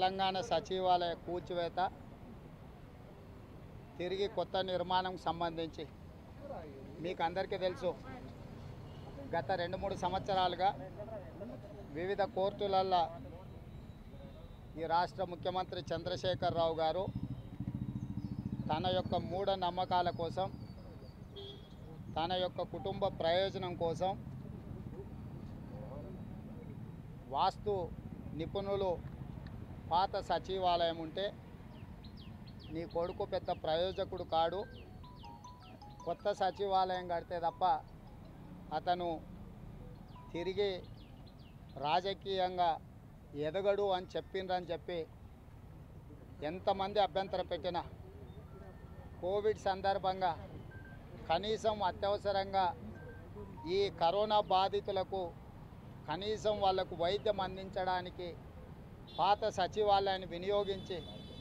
తెలంగాణ సచివాలయ కూల్చివేత తిరిగి కొత్త నిర్మాణం సంబంధించి మీకు అందరికీ తెలుసు గత రెండు మూడు సంవత్సరాలుగా వివిధ కోర్టులల్లో ఈ రాష్ట్ర ముఖ్యమంత్రి చంద్రశేఖరరావు గారు తన యొక్క మూఢ నమ్మకాల కోసం తన యొక్క కుటుంబ ప్రయోజనం కోసం వాస్తు నిపుణులు పాత సచివాలయం ఉంటే నీ కొడుకు పెద్ద ప్రయోజకుడు కాడు కొత్త సచివాలయం కడితే తప్ప అతను తిరిగి రాజకీయంగా ఎదగడు అని చెప్పిండ్రని చెప్పి ఎంతమంది అభ్యంతరం పెట్టినా కోవిడ్ సందర్భంగా కనీసం అత్యవసరంగా ఈ కరోనా బాధితులకు కనీసం వాళ్లకు వైద్యం అందించడానికి పాత సచివాలయాన్ని వినియోగించి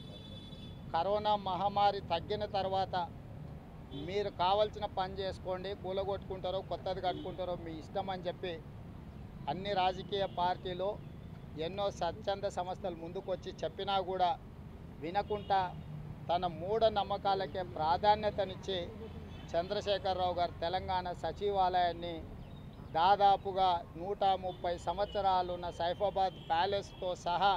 కరోనా మహమ్మారి తగ్గిన తర్వాత మీరు కావలసిన పని చేసుకోండి కూలగొట్టుకుంటారో కొత్తది కట్టుకుంటారో మీ ఇష్టం అని చెప్పి అన్ని రాజకీయ పార్టీలు ఎన్నో స్వచ్ఛంద సంస్థలు ముందుకొచ్చి చెప్పినా కూడా వినకుండా తన మూఢ నమ్మకాలకే ప్రాధాన్యతనిచ్చి చంద్రశేఖరరావు గారు తెలంగాణ సచివాలయాన్ని దాదాపుగా నూట ముప్పై సంవత్సరాలున్న సైఫాబాద్ ప్యాలెస్తో సహా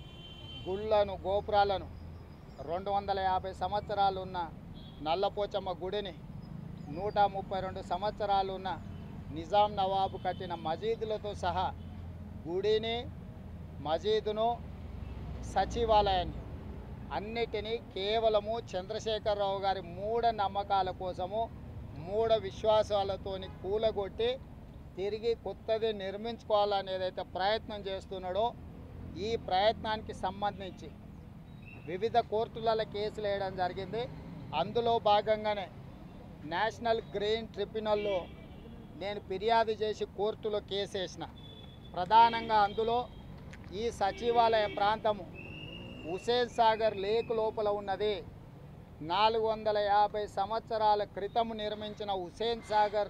గుళ్ళను గోపురాలను రెండు వందల యాభై సంవత్సరాలున్న నల్లపోచమ్మ గుడిని నూట ముప్పై రెండు సంవత్సరాలున్న నిజాం నవాబు కట్టిన మసీదులతో సహా గుడిని మసీదును సచివాలయాన్ని అన్నిటినీ కేవలము చంద్రశేఖరరావు గారి మూఢ నమ్మకాల కోసము మూఢ విశ్వాసాలతోని కూలగొట్టి తిరిగి కొత్తది నిర్మించుకోవాలని ఏదైతే ప్రయత్నం చేస్తున్నాడో ఈ ప్రయత్నానికి సంబంధించి వివిధ కోర్టులలో కేసులు వేయడం జరిగింది అందులో భాగంగానే నేషనల్ గ్రీన్ ట్రిబ్యునల్లో నేను ఫిర్యాదు చేసి కోర్టులో కేసు వేసిన ప్రధానంగా అందులో ఈ సచివాలయ ప్రాంతము హుసేన్ సాగర్ లేక్ లోపల ఉన్నది నాలుగు వందల యాభై సంవత్సరాల క్రితం నిర్మించిన హుసేన్ సాగర్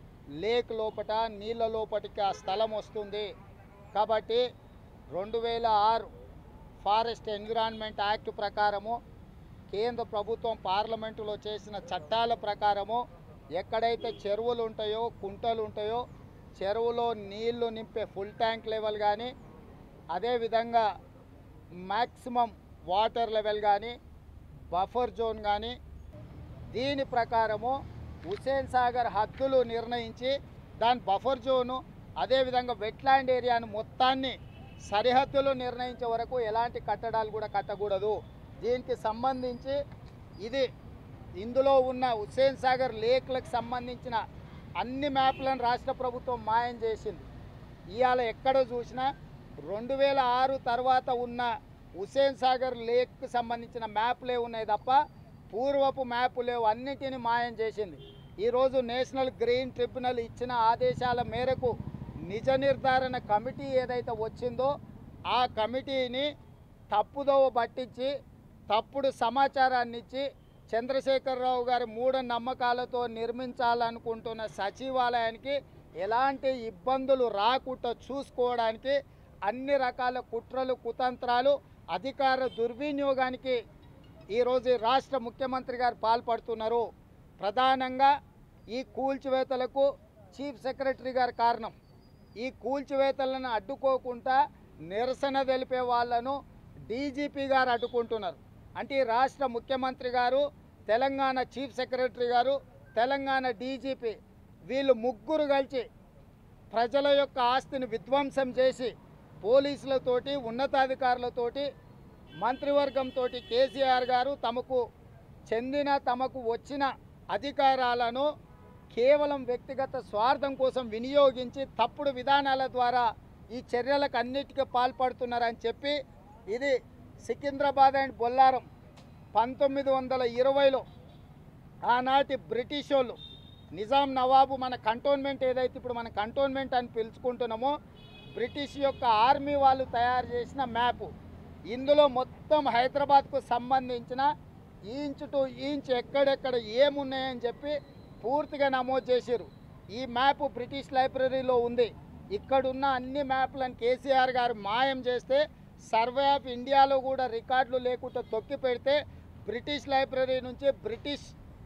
లేక్ లోపట నీళ్ళ లోపటికి ఆ స్థలం వస్తుంది కాబట్టి రెండు వేల ఆరు ఫారెస్ట్ ఎన్విరాన్మెంట్ యాక్ట్ ప్రకారము కేంద్ర ప్రభుత్వం పార్లమెంటులో చేసిన చట్టాల ప్రకారము ఎక్కడైతే చెరువులు ఉంటాయో కుంటలు ఉంటాయో చెరువులో నీళ్లు నింపే ఫుల్ ట్యాంక్ లెవెల్ కానీ అదేవిధంగా మ్యాక్సిమం వాటర్ లెవెల్ కానీ బఫర్ జోన్ కానీ దీని ప్రకారము హుసేన్ సాగర్ హద్దులు నిర్ణయించి దాని బఫర్ జోను అదేవిధంగా వెట్లాండ్ ఏరియాను మొత్తాన్ని సరిహద్దులు నిర్ణయించే వరకు ఎలాంటి కట్టడాలు కూడా కట్టకూడదు దీనికి సంబంధించి ఇది ఇందులో ఉన్న హుస్సేన్ సాగర్ లేక్లకు సంబంధించిన అన్ని మ్యాప్లను రాష్ట్ర ప్రభుత్వం మాయం చేసింది ఇవాళ ఎక్కడ చూసినా రెండు వేల ఆరు తర్వాత ఉన్న హుస్సేన్ సాగర్ లేక్కి సంబంధించిన మ్యాప్లే ఉన్నాయి తప్ప పూర్వపు మ్యాప్ లేవు అన్నిటిని మాయం చేసింది ఈరోజు నేషనల్ గ్రీన్ ట్రిబ్యునల్ ఇచ్చిన ఆదేశాల మేరకు నిజ నిర్ధారణ కమిటీ ఏదైతే వచ్చిందో ఆ కమిటీని తప్పుదోవ పట్టించి తప్పుడు సమాచారాన్ని ఇచ్చి చంద్రశేఖరరావు గారి మూఢ నమ్మకాలతో నిర్మించాలనుకుంటున్న సచివాలయానికి ఎలాంటి ఇబ్బందులు రాకుండా చూసుకోవడానికి అన్ని రకాల కుట్రలు కుతంత్రాలు అధికార దుర్వినియోగానికి ఈరోజు ఈ రాష్ట్ర ముఖ్యమంత్రి గారు పాల్పడుతున్నారు ప్రధానంగా ఈ కూల్చివేతలకు చీఫ్ సెక్రటరీ గారు కారణం ఈ కూల్చివేతలను అడ్డుకోకుండా నిరసన తెలిపే వాళ్ళను డీజీపీ గారు అడ్డుకుంటున్నారు అంటే ఈ రాష్ట్ర ముఖ్యమంత్రి గారు తెలంగాణ చీఫ్ సెక్రటరీ గారు తెలంగాణ డీజీపీ వీళ్ళు ముగ్గురు కలిసి ప్రజల యొక్క ఆస్తిని విధ్వంసం చేసి పోలీసులతోటి ఉన్నతాధికారులతోటి మంత్రివర్గంతో కేసీఆర్ గారు తమకు చెందిన తమకు వచ్చిన అధికారాలను కేవలం వ్యక్తిగత స్వార్థం కోసం వినియోగించి తప్పుడు విధానాల ద్వారా ఈ చర్యలకు అన్నిటికీ పాల్పడుతున్నారని చెప్పి ఇది సికింద్రాబాద్ అండ్ బొల్లారం పంతొమ్మిది వందల ఇరవైలో ఆనాటి బ్రిటిష్ వాళ్ళు నిజాం నవాబు మన కంటోన్మెంట్ ఏదైతే ఇప్పుడు మన కంటోన్మెంట్ అని పిలుచుకుంటున్నామో బ్రిటిష్ యొక్క ఆర్మీ వాళ్ళు తయారు చేసిన మ్యాపు ఇందులో మొత్తం హైదరాబాద్కు సంబంధించిన ఇంచ్ టు ఇంచ్ ఎక్కడెక్కడ ఏమున్నాయని చెప్పి పూర్తిగా నమోదు చేశారు ఈ మ్యాప్ బ్రిటిష్ లైబ్రరీలో ఉంది ఇక్కడున్న అన్ని మ్యాప్లను కేసీఆర్ గారు మాయం చేస్తే సర్వే ఆఫ్ ఇండియాలో కూడా రికార్డులు లేకుండా తొక్కి పెడితే బ్రిటిష్ లైబ్రరీ నుంచి బ్రిటిష్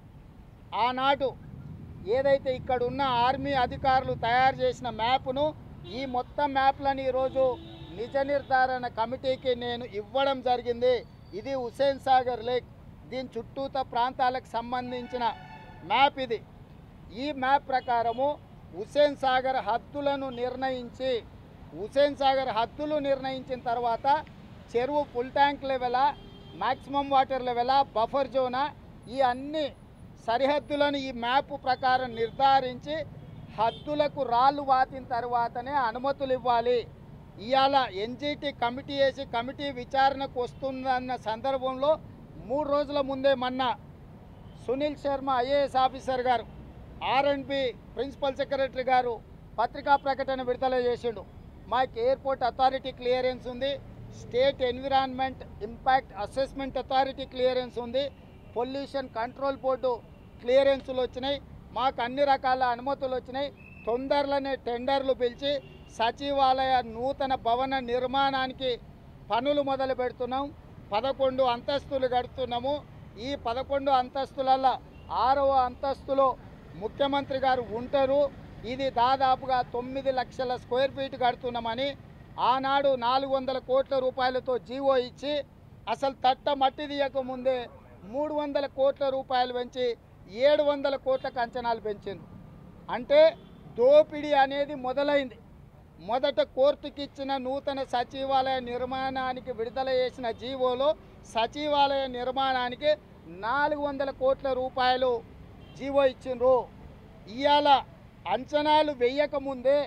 ఆనాడు ఏదైతే ఇక్కడ ఉన్న ఆర్మీ అధికారులు తయారు చేసిన మ్యాప్ను ఈ మొత్తం మ్యాప్లను ఈరోజు నిజ నిర్ధారణ కమిటీకి నేను ఇవ్వడం జరిగింది ఇది హుసేన్ సాగర్ లేక్ దీని చుట్టూత ప్రాంతాలకు సంబంధించిన మ్యాప్ ఇది ఈ మ్యాప్ ప్రకారము హుసేన్ సాగర్ హద్దులను నిర్ణయించి హుసేన్ సాగర్ హద్దులు నిర్ణయించిన తర్వాత చెరువు ఫుల్ ట్యాంక్ లెవెలా మ్యాక్సిమం వాటర్ లెవెలా బఫర్ జోనా ఈ అన్ని సరిహద్దులను ఈ మ్యాప్ ప్రకారం నిర్ధారించి హద్దులకు రాళ్ళు వాతిన తర్వాతనే అనుమతులు ఇవ్వాలి ఇవాళ ఎన్జిటి కమిటీ వేసి కమిటీ విచారణకు వస్తుందన్న సందర్భంలో మూడు రోజుల ముందే మొన్న సునీల్ శర్మ ఐఏఎస్ ఆఫీసర్ గారు R and B principal secretary గారు పత్రికా ప్రకటన విడుదల చేసిండు మాకు ఎయిర్పోర్ట్ అథారిటీ క్లియరెన్స్ ఉంది state environment impact assessment authority clearance ఉంది పొల్యూషన్ కంట్రోల్ బోర్డు క్లియరెన్సులు వచ్చినాయి మాకు అన్ని రకాల అనుమతులు వచ్చినాయి తొందరలోనే టెండర్లు పిలిచి సచివాలయ నూతన భవన నిర్మాణానికి పనులు మొదలు పెడుతున్నాం పదకొండు అంతస్తులు కడుతున్నాము ఈ పదకొండు అంతస్తులలో ఆరవ అంతస్తులో ముఖ్యమంత్రి గారు ఉంటారు ఇది దాదాపుగా తొమ్మిది లక్షల స్క్వేర్ ఫీట్ కడుతున్నామని ఆనాడు నాలుగు వందల కోట్ల రూపాయలతో జీవో ఇచ్చి అసలు తట్ట మట్టి తీయక ముందే మూడు వందల కోట్ల రూపాయలు పెంచి ఏడు వందల కోట్లకు అంచనాలు పెంచింది అంటే దోపిడీ అనేది మొదలైంది మొదట కోర్టుకి ఇచ్చిన నూతన సచివాలయ నిర్మాణానికి విడుదల చేసిన జీవోలో సచివాలయ నిర్మాణానికి నాలుగు వందల కోట్ల రూపాయలు జీవో ఇచ్చిండ్రు ఇవాళ అంచనాలు వెయ్యకముందే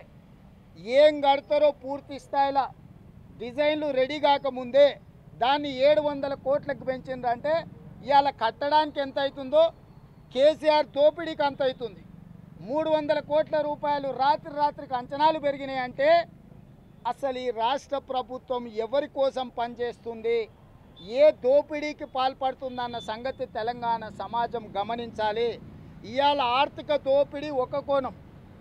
ఏం కడతారో పూర్తి స్థాయిలో డిజైన్లు రెడీ కాకముందే దాన్ని ఏడు వందల కోట్లకు పెంచిండ్రంటే ఇవాళ కట్టడానికి ఎంత అవుతుందో కేసీఆర్ దోపిడీకి అంత అవుతుంది మూడు వందల కోట్ల రూపాయలు రాత్రి రాత్రికి అంచనాలు పెరిగినాయి అంటే అసలు ఈ రాష్ట్ర ప్రభుత్వం ఎవరి కోసం పనిచేస్తుంది ఏ దోపిడీకి పాల్పడుతుందన్న సంగతి తెలంగాణ సమాజం గమనించాలి ఇవాళ ఆర్థిక దోపిడీ ఒక కోణం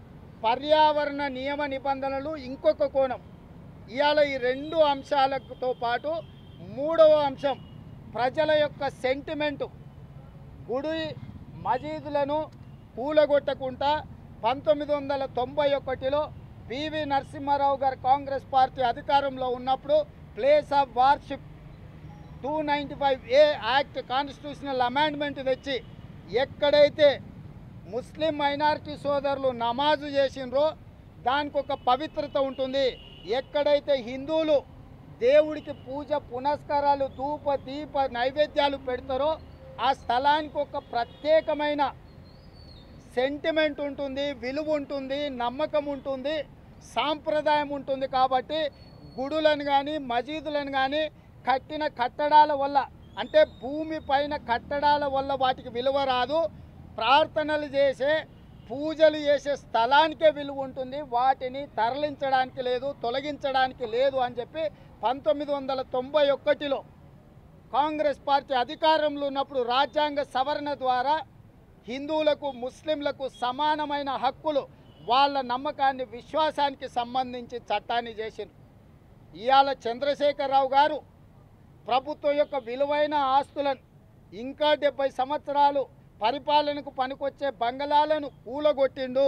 పర్యావరణ నియమ నిబంధనలు ఇంకొక కోణం ఇవాళ ఈ రెండు అంశాలతో పాటు మూడవ అంశం ప్రజల యొక్క సెంటిమెంటు గుడి మసీదులను కూలగొట్టకుండా పంతొమ్మిది వందల తొంభై ఒకటిలో పివి నరసింహారావు గారు కాంగ్రెస్ పార్టీ అధికారంలో ఉన్నప్పుడు place of worship two ninety five A act constitutional amendment తెచ్చి ఎక్కడైతే ముస్లిం మైనారిటీ సోదరులు నమాజు చేసిండ్రో దానికి ఒక పవిత్రత ఉంటుంది ఎక్కడైతే హిందువులు దేవుడికి పూజ పునస్కారాలు ధూప దీప నైవేద్యాలు పెడతారో ఆ స్థలానికి ఒక ప్రత్యేకమైన సెంటిమెంట్ ఉంటుంది విలువ ఉంటుంది నమ్మకం ఉంటుంది సాంప్రదాయం ఉంటుంది కాబట్టి గుడులను కానీ మసీదులను కానీ కట్టిన కట్టడాల వల్ల అంటే భూమి పైన కట్టడాల వల్ల వాటికి విలువ రాదు ప్రార్థనలు చేసే పూజలు చేసే స్థలానికే విలువ ఉంటుంది వాటిని తరలించడానికి లేదు తొలగించడానికి లేదు అని చెప్పి పంతొమ్మిది వందల తొంభై ఒకటిలో కాంగ్రెస్ పార్టీ అధికారంలో ఉన్నప్పుడు రాజ్యాంగ సవరణ ద్వారా హిందువులకు ముస్లింలకు సమానమైన హక్కులు వాళ్ళ నమ్మకాన్ని విశ్వాసానికి సంబంధించి చట్టాన్ని చేసింది ఇవాళ చంద్రశేఖరరావు గారు ప్రభుత్వం యొక్క విలువైన ఆస్తులను ఇంకా డెబ్బై సంవత్సరాలు పరిపాలనకు పనికొచ్చే బంగళాలను కూలగొట్టిండు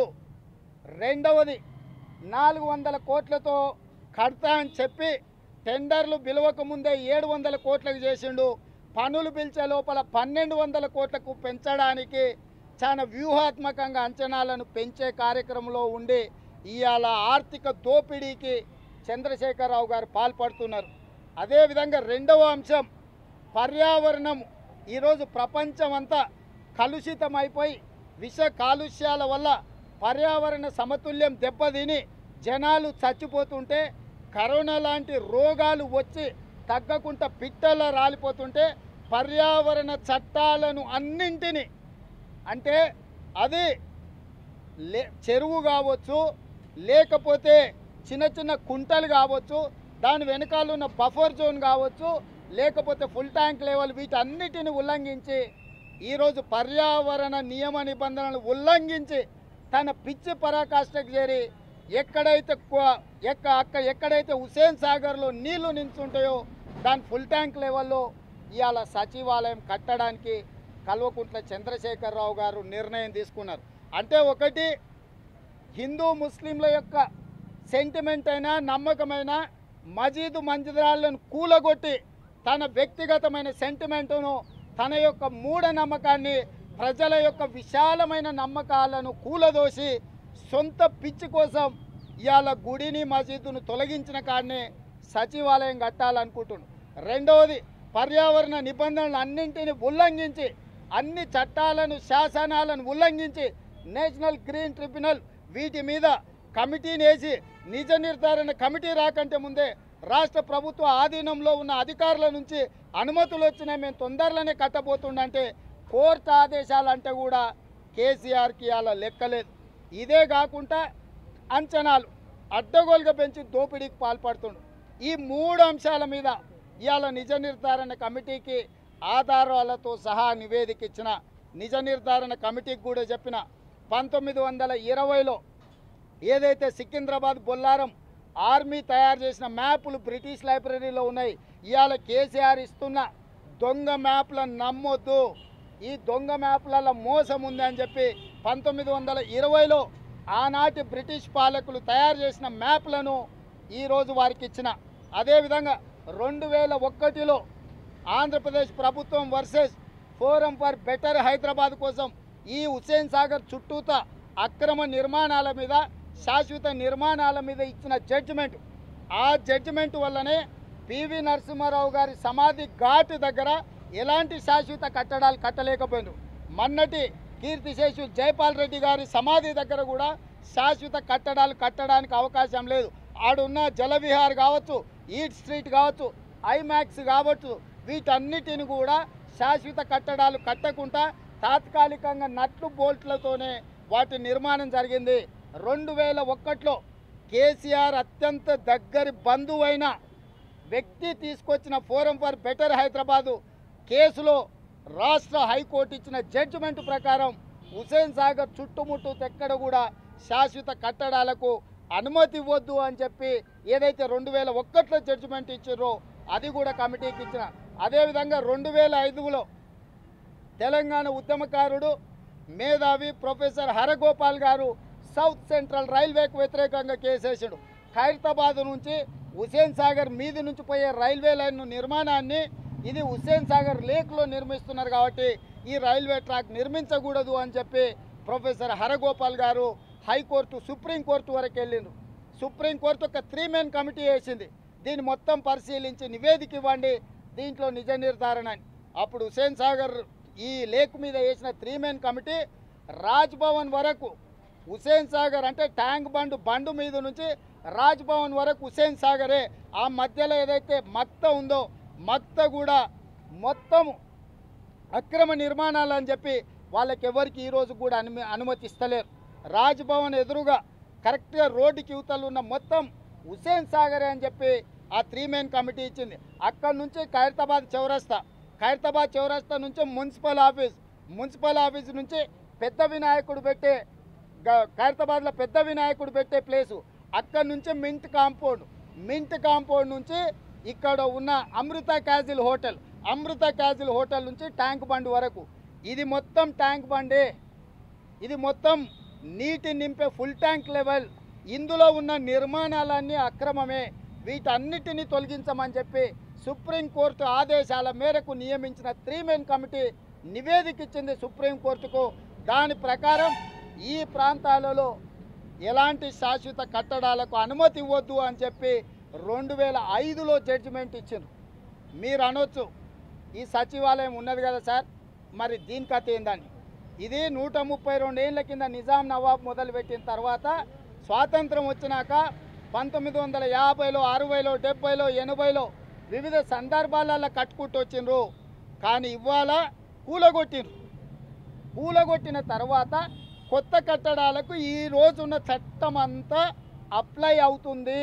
రెండవది నాలుగు వందల కోట్లతో కడతా అని చెప్పి టెండర్లు పిలవక ముందే ఏడు వందల కోట్లకు చేసిండు పనులు పిలిచే లోపల పన్నెండు వందల కోట్లకు పెంచడానికి చాలా వ్యూహాత్మకంగా అంచనాలను పెంచే కార్యక్రమంలో ఉండి ఇవాళ ఆర్థిక దోపిడీకి చంద్రశేఖరరావు గారు పాల్పడుతున్నారు అదేవిధంగా రెండవ అంశం పర్యావరణం ఈరోజు ప్రపంచం అంతా కలుషితమైపోయి విష కాలుష్యాల వల్ల పర్యావరణ సమతుల్యం దెబ్బతిని జనాలు చచ్చిపోతుంటే కరోనా లాంటి రోగాలు వచ్చి తగ్గకుండా పిట్టల రాలిపోతుంటే పర్యావరణ చట్టాలను అన్నింటినీ అంటే అది లే చెరువు కావచ్చు లేకపోతే చిన్న చిన్న కుంటలు కావచ్చు దాని వెనకాల ఉన్న బఫర్ జోన్ కావచ్చు లేకపోతే ఫుల్ ట్యాంక్ లెవెల్ వీటన్నిటిని ఉల్లంఘించి ఈరోజు పర్యావరణ నియమ నిబంధనలు ఉల్లంఘించి తన పిచ్చి పరాకాష్ఠకు చేరి ఎక్కడైతే కు- ఎక్క అక్క ఎక్కడైతే హుసేన్ సాగర్లో నీళ్లు నించుంటాయో దాని ఫుల్ ట్యాంక్ లెవెల్లో ఇవాళ సచివాలయం కట్టడానికి కల్వకుంట్ల చంద్రశేఖరరావు గారు నిర్ణయం తీసుకున్నారు అంటే ఒకటి హిందూ ముస్లింల యొక్క సెంటిమెంట్ అయినా నమ్మకమైన మజీదు మంజిరాలను కూలగొట్టి తన వ్యక్తిగతమైన సెంటిమెంటును తన యొక్క మూఢనమ్మకాన్ని ప్రజల యొక్క విశాలమైన నమ్మకాలను కూలదోసి సొంత పిచ్చి కోసం ఇవాళ గుడిని మసీదును తొలగించిన కాడనే సచివాలయం కట్టాలనుకుంటున్నాడు రెండవది పర్యావరణ నిబంధనలు అన్నింటిని ఉల్లంఘించి అన్ని చట్టాలను శాసనాలను ఉల్లంఘించి నేషనల్ గ్రీన్ ట్రిబ్యునల్ వీటి మీద కమిటీని వేసి నిజ నిర్ధారణ కమిటీ రాకంటే ముందే రాష్ట్ర ప్రభుత్వ ఆధీనంలో ఉన్న అధికారుల నుంచి అనుమతులు వచ్చినాయి మేము తొందరలోనే కట్టబోతుండంటే కోర్టు ఆదేశాలు అంటే కూడా కేసీఆర్కి అలా లెక్కలేదు ఇదే కాకుండా అంచనాలు అడ్డగోలుగా పెంచి దోపిడీకి పాల్పడుతుండు ఈ మూడు అంశాల మీద ఇవాళ నిజ నిర్ధారణ కమిటీకి ఆధారాలతో సహా నివేదిక ఇచ్చిన నిజ నిర్ధారణ కమిటీకి కూడా చెప్పిన పంతొమ్మిది వందల ఇరవైలో ఏదైతే సికింద్రాబాద్ బొల్లారం ఆర్మీ తయారు చేసిన మ్యాపులు బ్రిటిష్ లైబ్రరీలో ఉన్నాయి ఇవాళ కేసీఆర్ ఇస్తున్న దొంగ మ్యాప్లను నమ్మొద్దు ఈ దొంగ మ్యాప్లలో మోసం ఉంది అని చెప్పి పంతొమ్మిది వందల ఇరవైలో ఆనాటి బ్రిటిష్ పాలకులు తయారు చేసిన మ్యాప్లను ఈరోజు వారికి ఇచ్చిన అదేవిధంగా రెండు వేల ఒకటిలో ఆంధ్రప్రదేశ్ ప్రభుత్వం versus forum for better Hyderabad కోసం ఈ హుస్సేన్ సాగర్ చుట్టూత అక్రమ నిర్మాణాల మీద శాశ్వత నిర్మాణాల మీద ఇచ్చిన జడ్జిమెంట్ ఆ జడ్జిమెంట్ వల్లనే పివి నరసింహారావు గారి సమాధి ఘాట్ దగ్గర ఎలాంటి శాశ్వత కట్టడాలు కట్టలేకపోయింది మన్నటి కీర్తిశేషు జైపాల్ రెడ్డి గారి సమాధి దగ్గర కూడా శాశ్వత కట్టడాలు కట్టడానికి అవకాశం లేదు ఆడున్న జలవిహార్ కావచ్చు ఈట్ స్ట్రీట్ కావచ్చు ఐమాక్స్ కావచ్చు వీటన్నిటిని కూడా శాశ్వత కట్టడాలు కట్టకుండా తాత్కాలికంగా నట్లు బోల్ట్లతోనే వాటి నిర్మాణం జరిగింది రెండు వేల ఒకటిలో కేసీఆర్ అత్యంత దగ్గరి బంధువైన వ్యక్తి తీసుకొచ్చిన ఫోరం ఫర్ బెటర్ హైదరాబాదు కేసులో రాష్ట్ర హైకోర్టు ఇచ్చిన జడ్జిమెంట్ ప్రకారం హుసేన్ సాగర్ చుట్టుముట్టు ఎక్కడ కూడా శాశ్వత కట్టడాలకు అనుమతి ఇవ్వద్దు అని చెప్పి ఏదైతే రెండు వేల ఒక్కట్లో జడ్జిమెంట్ ఇచ్చారో అది కూడా కమిటీకి ఇచ్చిన అదేవిధంగా రెండు వేల ఐదులో తెలంగాణ ఉద్యమకారుడు మేధావి ప్రొఫెసర్ హరగోపాల్ గారు సౌత్ సెంట్రల్ రైల్వేకు వ్యతిరేకంగా కేసేసాడు ఖైరతాబాద్ నుంచి హుసేన్ సాగర్ మీది నుంచి పోయే రైల్వే లైన్ నిర్మాణాన్ని ఇది హుస్సేన్ సాగర్ లేక్లో నిర్మిస్తున్నారు కాబట్టి ఈ రైల్వే ట్రాక్ నిర్మించకూడదు అని చెప్పి ప్రొఫెసర్ హరగోపాల్ గారు హైకోర్టు సుప్రీంకోర్టు వరకు వెళ్ళిండ్రు సుప్రీంకోర్టు ఒక త్రీ మెన్ కమిటీ వేసింది దీన్ని మొత్తం పరిశీలించి నివేదిక ఇవ్వండి దీంట్లో నిజ నిర్ధారణ అని అప్పుడు హుస్సేన్ సాగర్ ఈ లేక్ మీద వేసిన three men committee Raj Bhavan వరకు హుసేన్ సాగర్ అంటే ట్యాంక్ బండ్ బండు మీద నుంచి రాజ్ భవన్ వరకు హుసేన్ సాగరే ఆ మధ్యలో ఏదైతే మక్త ఉందో మక్త కూడా మొత్తం అక్రమ నిర్మాణాలు అని చెప్పి వాళ్ళకి ఎవరికి ఈరోజు కూడా అనుమ అనుమతిస్తలేరు రాజ్ భవన్ ఎదురుగా కరెక్ట్గా రోడ్డుకి యువతలు ఉన్న మొత్తం హుసేన్ సాగరే అని చెప్పి ఆ త్రీ మెయిన్ కమిటీ ఇచ్చింది అక్కడ నుంచి ఖైరతాబాద్ చౌరస్తా ఖైరతాబాద్ చౌరస్తా నుంచి మున్సిపల్ ఆఫీస్ మున్సిపల్ ఆఫీస్ నుంచి పెద్ద వినాయకుడు పెట్టే గ- ఖైరతాబాద్లో పెద్ద వినాయకుడు పెట్టే ప్లేసు అక్కడ నుంచి మింట్ కాంపౌండ్ మింట్ కాంపౌండ్ నుంచి ఇక్కడ ఉన్న Amrutha castle hotel Amrutha castle hotel నుంచి ట్యాంక్ బండ్ వరకు ఇది మొత్తం ట్యాంక్ బండే ఇది మొత్తం నీటి నింపే ఫుల్ ట్యాంక్ లెవెల్ ఇందులో ఉన్న నిర్మాణాలన్నీ అక్రమమే వీటన్నిటిని తొలగించమని చెప్పి సుప్రీంకోర్టు ఆదేశాల మేరకు నియమించిన త్రీ మెన్ కమిటీ నివేదిక ఇచ్చింది సుప్రీంకోర్టుకు దాని ప్రకారం ఈ ప్రాంతాలలో ఎలాంటి శాశ్వత కట్టడాలకు అనుమతి ఇవ్వద్దు అని చెప్పి రెండు వేల ఐదులో జడ్జిమెంట్ ఇచ్చిండ్రు మీరు అనొచ్చు ఈ సచివాలయం ఉన్నది కదా సార్ మరి దీని కథ ఏందని ఇది నూట ముప్పై రెండు ఏళ్ళ కింద నిజాం నవాబ్ మొదలుపెట్టిన తర్వాత స్వాతంత్రం వచ్చినాక పంతొమ్మిది వందల యాభైలో అరవైలో డెబ్బైలో ఎనభైలో వివిధ సందర్భాలలో కట్టుకుంటూ వచ్చిండ్రు కానీ ఇవాళ కూలగొట్టిండ్రు కూలగొట్టిన తర్వాత కొత్త కట్టడాలకు ఈ రోజున్న చట్టం అంతా అప్లై అవుతుంది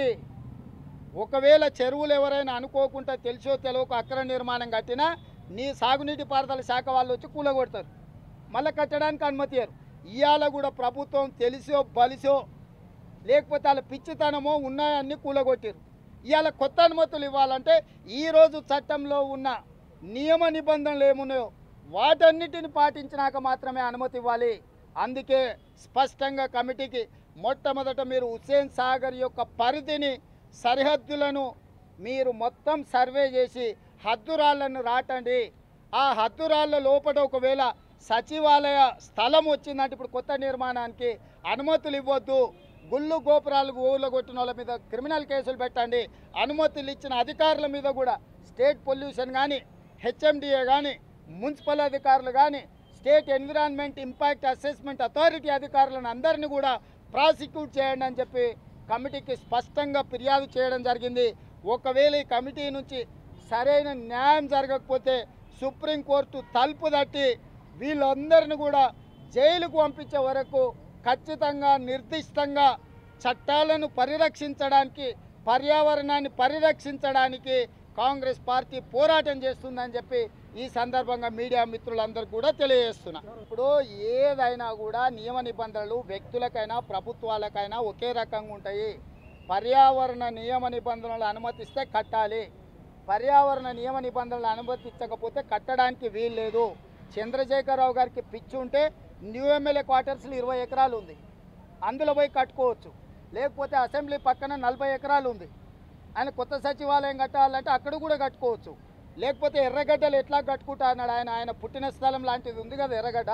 ఒకవేళ చెరువులు ఎవరైనా అనుకోకుండా తెలిసో తెలియక అక్రమ నిర్మాణం కట్టినా నీ సాగునీటి పారుదల శాఖ వాళ్ళు వచ్చి కూలగొడతారు మళ్ళీ కట్టడానికి అనుమతి ఇయ్యరు ఇవాళ కూడా ప్రభుత్వం తెలిసో బలిసో లేకపోతే వాళ్ళ పిచ్చితనమో ఉన్నాయన్నీ కూలగొట్టారు ఇవాళ కొత్త అనుమతులు ఇవ్వాలంటే ఈరోజు చట్టంలో ఉన్న నియమ నిబంధనలు ఏమున్నాయో వాటన్నిటిని పాటించినాక మాత్రమే అనుమతి ఇవ్వాలి అందుకే స్పష్టంగా కమిటీకి మొట్టమొదట మీరు హుస్సేన్ సాగర్ యొక్క పరిధిని సరిహద్దులను మీరు మొత్తం సర్వే చేసి హద్దురాళ్లను రాటండి ఆ హద్దురాళ్ళ లోపల ఒకవేళ సచివాలయ స్థలం వచ్చిందంటే ఇప్పుడు కొత్త నిర్మాణానికి అనుమతులు ఇవ్వద్దు గుళ్ళు గోపురాలు ఊళ్ళగొట్టిన వాళ్ళ మీద క్రిమినల్ కేసులు పెట్టండి అనుమతులు ఇచ్చిన అధికారుల మీద కూడా స్టేట్ పొల్యూషన్ కానీ హెచ్ఎండిఏ కానీ మున్సిపల్ అధికారులు కానీ state environment impact assessment authority అధికారులను అందరినీ కూడా ప్రాసిక్యూట్ చేయండి అని చెప్పి కమిటీకి స్పష్టంగా ఫిర్యాదు చేయడం జరిగింది ఒకవేళ ఈ కమిటీ నుంచి సరైన న్యాయం జరగకపోతే సుప్రీంకోర్టు తలుపు తట్టి వీళ్ళందరిని కూడా జైలుకు పంపించే వరకు ఖచ్చితంగా నిర్దిష్టంగా చట్టాలను పరిరక్షించడానికి పర్యావరణాన్ని పరిరక్షించడానికి కాంగ్రెస్ పార్టీ పోరాటం చేస్తుందని చెప్పి ఈ సందర్భంగా మీడియా మిత్రులందరూ కూడా తెలియజేస్తున్నా ఇప్పుడు ఏదైనా కూడా నియమ నిబంధనలు వ్యక్తులకైనా ప్రభుత్వాలకైనా ఒకే రకంగా ఉంటాయి పర్యావరణ నియమ నిబంధనలు అనుమతిస్తే కట్టాలి పర్యావరణ నియమ నిబంధనలు అనుమతించకపోతే కట్టడానికి వీలు లేదు చంద్రశేఖరరావు గారికి పిచ్చి ఉంటే న్యూ ఎమ్మెల్యే క్వార్టర్స్లో ఇరవై ఎకరాలు ఉంది అందులో పోయి కట్టుకోవచ్చు లేకపోతే అసెంబ్లీ పక్కన నలభై ఎకరాలు ఉంది ఆయన కొత్త సచివాలయం కట్టాలంటే అక్కడ కూడా కట్టుకోవచ్చు లేకపోతే ఎర్రగడ్డలు ఎట్లా కట్టుకుంటా అన్నాడు ఆయన ఆయన పుట్టిన స్థలం లాంటిది ఉంది కదా ఎర్రగడ్డ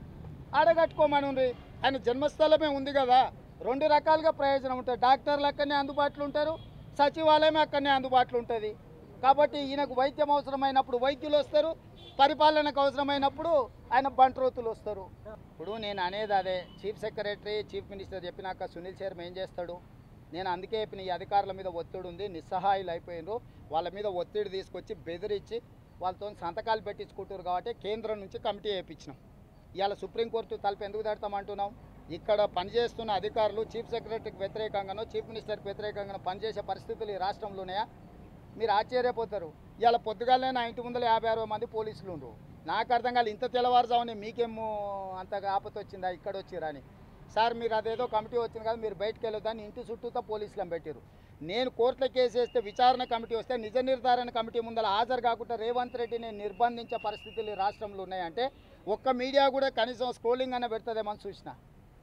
ఆడ కట్టుకోమని ఉంది ఆయన జన్మస్థలమే ఉంది కదా రెండు రకాలుగా ప్రయోజనం ఉంటుంది డాక్టర్లు అక్కడనే అందుబాటులో ఉంటారు సచివాలయం అక్కడనే అందుబాటులో ఉంటుంది కాబట్టి ఈయనకు వైద్యం అవసరమైనప్పుడు వైద్యులు వస్తారు పరిపాలనకు అవసరమైనప్పుడు ఆయన బంట్రోతులు వస్తారు ఇప్పుడు నేను అనేది అదే చీఫ్ సెక్రటరీ చీఫ్ మినిస్టర్ చెప్పినాక సునీల్ శర్మ ఏం చేస్తాడు నేను అందుకే చెప్పిన ఈ అధికారుల మీద ఒత్తిడి ఉంది నిస్సహాయులు అయిపోయినారు వాళ్ళ మీద ఒత్తిడి తీసుకొచ్చి బెదిరించి వాళ్ళతో సంతకాలు పెట్టించుకుంటారు కాబట్టి కేంద్రం నుంచి కమిటీ వేయించినాం ఇవాళ సుప్రీంకోర్టు తలుపు ఎందుకు తడతామంటున్నాం ఇక్కడ పనిచేస్తున్న అధికారులు చీఫ్ సెక్రటరీకి వ్యతిరేకంగానో చీఫ్ మినిస్టర్కి వ్యతిరేకంగానో పనిచేసే పరిస్థితులు ఈ రాష్ట్రంలో ఉన్నాయా మీరు ఆశ్చర్యపోతారు ఇవాళ పొద్దుగాలే నా ఇంటి ముందర యాభై అరవై మంది పోలీసులు ఉండ్రు నాకు అర్థం కాదు ఇంత తెల్లవారుజామునే మీకేమో అంతగా ఆపత వచ్చిందా ఇక్కడ వచ్చిరని సార్ మీరు అదేదో కమిటీ వచ్చింది కదా మీరు బయటకు వెళ్ళొద్దని ఇంటి చుట్టూతో పోలీసులను పెట్టారు నేను కోర్టులో కేసు వేస్తే విచారణ కమిటీ వస్తే నిజ నిర్ధారణ కమిటీ ముందర హాజరు కాకుండా రేవంత్ రెడ్డిని నిర్బంధించే పరిస్థితులు ఈ రాష్ట్రంలో ఉన్నాయంటే ఒక్క మీడియా కూడా కనీసం స్క్రోలింగ్ అన్న పెడుతుందేమని చూసిన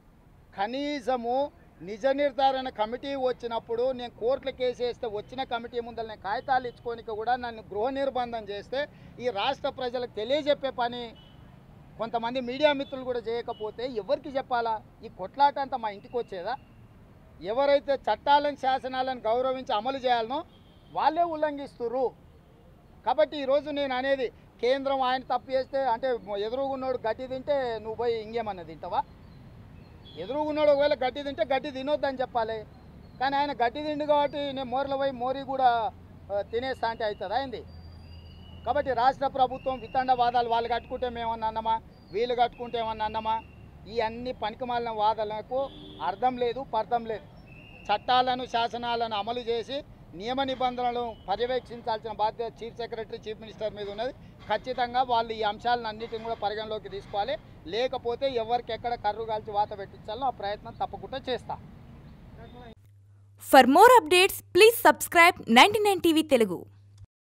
కనీసము నిజ నిర్ధారణ కమిటీ వచ్చినప్పుడు నేను కోర్టులో కేసు వేస్తే వచ్చిన కమిటీ ముందర నేను కాగితాలు ఇచ్చుకోనికి కూడా నన్ను గృహ నిర్బంధం చేస్తే ఈ రాష్ట్ర ప్రజలకు తెలియజెప్పే పని కొంతమంది మీడియా మిత్రులు కూడా చేయకపోతే ఎవరికి చెప్పాలా ఈ కొట్లాట అంతా మా ఇంటికి వచ్చేదా ఎవరైతే చట్టాలను శాసనాలను గౌరవించి అమలు చేయాలనో వాళ్ళే ఉల్లంఘిస్తుర్రు కాబట్టి ఈరోజు నేను అనేది కేంద్రం ఆయన తప్పు చేస్తే అంటే ఎదురుగున్నోడు గడ్డి తింటే నువ్వు పోయి ఇంకేమన్నా తింటావా ఎదురుగున్నాడు ఒకవేళ గడ్డి తింటే గడ్డి తినొద్దని చెప్పాలి కానీ ఆయన గడ్డి తిండి కాబట్టి నేను మోర్ల పోయి మోరీ కూడా ఆ, తినేస్తా అంటే అవుతుందా అయింది కాబట్టి రాష్ట్ర ప్రభుత్వం వితండవాదాలు వాళ్ళు కట్టుకుంటే మేమన్నా అన్నమా వీళ్ళు కట్టుకుంటే ఏమన్నా అన్నమా ఈ అన్ని పనికిమాలిన వాదాలకు అర్థం లేదు పర్థం లేదు చట్టాలను శాసనాలను అమలు చేసి నియమ నిబంధనలను పర్యవేక్షించాల్సిన బాధ్యత చీఫ్ సెక్రటరీ చీఫ్ మినిస్టర్ మీద ఉన్నది ఖచ్చితంగా వాళ్ళు ఈ అంశాలను అన్నిటిని కూడా పరిగణలోకి తీసుకోవాలి లేకపోతే ఎవరికి ఎక్కడ కర్రు కాల్చి వాత పెట్టించాలో ఆ ప్రయత్నం తప్పకుండా చేస్తా For more updates, please subscribe 99 TV Telugu.